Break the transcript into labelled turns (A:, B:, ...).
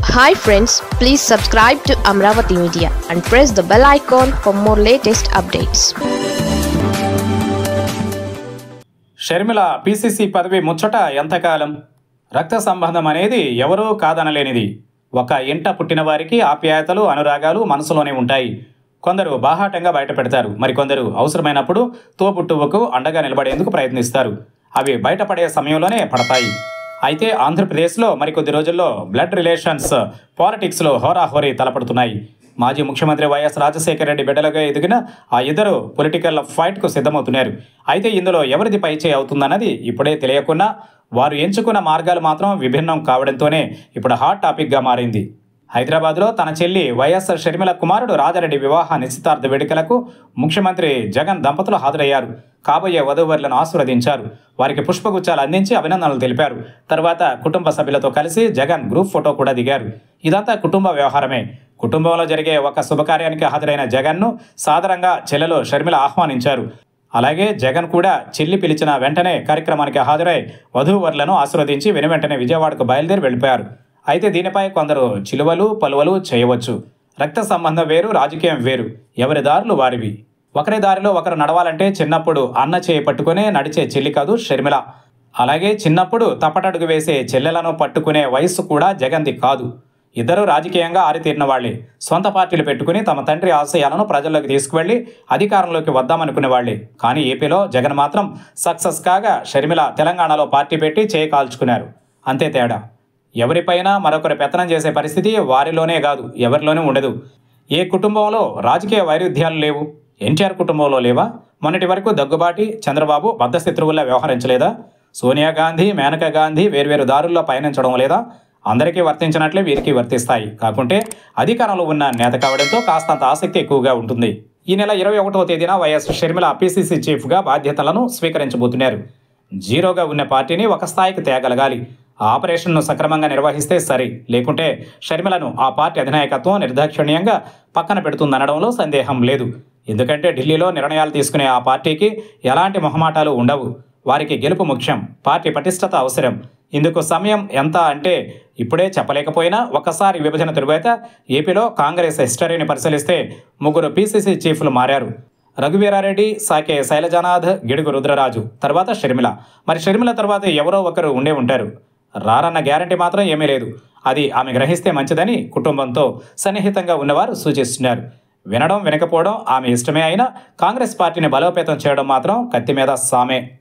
A: hi friends please subscribe to Amaravati media and press the bell icon for more latest updates
B: Sharmila PCC పదవి ముచ్చట ఎంతకాలం రక్త సంబంధం అనేది ఎవరూ కాదనలేనిది ఒక ఇంట పుట్టిన వారికి ఆప్యాయతలు అనురాగాలు మనసులోనే ఉంటాయి కొందరు బాహాటంగా బయట పెడతారు మరికొందరు అవసరమైనప్పుడు తోబుట్టువుకు అండగా నిలబడేందుకు ప్రయత్నిస్తారు అవి బయటపడే సమయంలోనే పడతాయి అయితే ఆంధ్రప్రదేశ్లో మరికొద్ది రోజుల్లో బ్లడ్ రిలేషన్స్ పాలిటిక్స్లో హోరాహోరీ తలపడుతున్నాయి మాజీ ముఖ్యమంత్రి వైఎస్ రాజశేఖర రెడ్డి బిడ్డలుగా ఎదిగిన ఆ ఇద్దరు పొలిటికల్ ఫైట్కు సిద్ధమవుతున్నారు అయితే ఇందులో ఎవరిది పైచే అవుతుందన్నది ఇప్పుడే తెలియకున్నా వారు ఎంచుకున్న మార్గాలు మాత్రం విభిన్నం కావడంతోనే ఇప్పుడు హాట్ టాపిక్గా మారింది హైదరాబాద్లో తన చెల్లి వైఎస్ షర్మిల కుమారుడు రాజారెడ్డి వివాహ నిశ్చితార్థ వేడుకలకు ముఖ్యమంత్రి జగన్ దంపతులు హాజరయ్యారు కాబోయే వధూవరులను ఆశీర్వదించారు వారికి పుష్పగుచ్చాలు అందించి అభినందనలు తెలిపారు తర్వాత కుటుంబ సభ్యులతో కలిసి జగన్ గ్రూప్ ఫోటో కూడా దిగారు ఇదంతా కుటుంబ వ్యవహారమే కుటుంబంలో జరిగే ఒక శుభకార్యానికి హాజరైన జగన్ను సాదరంగా చెల్లెలు షర్మిల ఆహ్వానించారు అలాగే జగన్ కూడా చెల్లి పిలిచిన వెంటనే కార్యక్రమానికి హాజరై వధూవరులను ఆశీర్వదించి వెనువెంటనే విజయవాడకు బయలుదేరి వెళ్ళిపోయారు అయితే దీనిపై కొందరు చిలువలు పలువలు చేయవచ్చు రక్త సంబంధం వేరు రాజకీయం వేరు ఎవరి దారులు వారివి ఒకరి దారిలో ఒకరు నడవాలంటే చిన్నప్పుడు అన్న చేయి పట్టుకునే నడిచే చెల్లి కాదు షర్మిల అలాగే చిన్నప్పుడు తప్పటడుగు వేసే చెల్లెలను పట్టుకునే వయస్సు కూడా జగన్ది కాదు ఇద్దరు రాజకీయంగా ఆరితీరిన వాళ్లే సొంత పార్టీలు పెట్టుకుని తమ తండ్రి ఆశయాలను ప్రజల్లోకి తీసుకువెళ్లి అధికారంలోకి వద్దామనుకునే వాళ్లే కానీ ఏపీలో జగన్ మాత్రం సక్సెస్ కాగా షర్మిల తెలంగాణలో పార్టీ పెట్టి చేయి కాల్చుకున్నారు అంతే తేడా ఎవరిపైనా మరొకరు పెత్తనం చేసే పరిస్థితి వారిలోనే కాదు ఎవరిలోనూ ఉండదు ఏ కుటుంబంలో రాజకీయ వైరుధ్యాలు లేవు ఎన్టీఆర్ కుటుంబంలో లేవా మొన్నటి వరకు దగ్గుబాటి చంద్రబాబు బద్ధశత్రువుల్లా వ్యవహరించలేదా సోనియా గాంధీ మేనకా గాంధీ వేర్వేరు దారుల్లో పయనించడం లేదా అందరికీ వర్తించినట్లే వీరికి వర్తిస్తాయి కాకుంటే అధికారంలో ఉన్న నేత కావడంతో కాస్తంత ఆసక్తి ఎక్కువగా ఉంటుంది ఈ నెల ఇరవై ఒకటవ తేదీన వైఎస్ షర్మిల పీసీసీ చీఫ్గా బాధ్యతలను స్వీకరించబోతున్నారు జీరోగా ఉన్న పార్టీని ఒక స్థాయికి తేగలగాలి ఆ ఆపరేషన్ను సక్రమంగా నిర్వహిస్తే సరి లేకుంటే షర్మిలను ఆ పార్టీ అధినాయకత్వం నిర్దాక్షిణ్యంగా పక్కన పెడుతుందనడంలో సందేహం లేదు ఎందుకంటే ఢిల్లీలో నిర్ణయాలు తీసుకునే ఆ పార్టీకి ఎలాంటి మొహమాటాలు ఉండవు వారికి గెలుపు ముఖ్యం పార్టీ పటిష్టత అవసరం ఇందుకు సమయం ఎంత అంటే ఇప్పుడే చెప్పలేకపోయినా ఒక్కసారి విభజన తరువాత ఏపీలో కాంగ్రెస్ హిస్టరీని పరిశీలిస్తే ముగ్గురు పీసీసీ చీఫ్లు మారారు రఘువీరారెడ్డి సాకే శైలజానాథ్ గిడుగు రుద్రరాజు తర్వాత షర్మిల మరి షర్మిల తర్వాత ఎవరో ఒకరు ఉండే ఉంటారు రారన్న గ్యారంటీ మాత్రం ఏమీ లేదు అది ఆమె గ్రహిస్తే మంచిదని కుటుంబంతో సన్నిహితంగా ఉన్నవారు సూచిస్తున్నారు వినడం వినకపోవడం ఆమె ఇష్టమే అయినా కాంగ్రెస్ పార్టీని బలోపేతం చేయడం మాత్రం కత్తి మీద సామే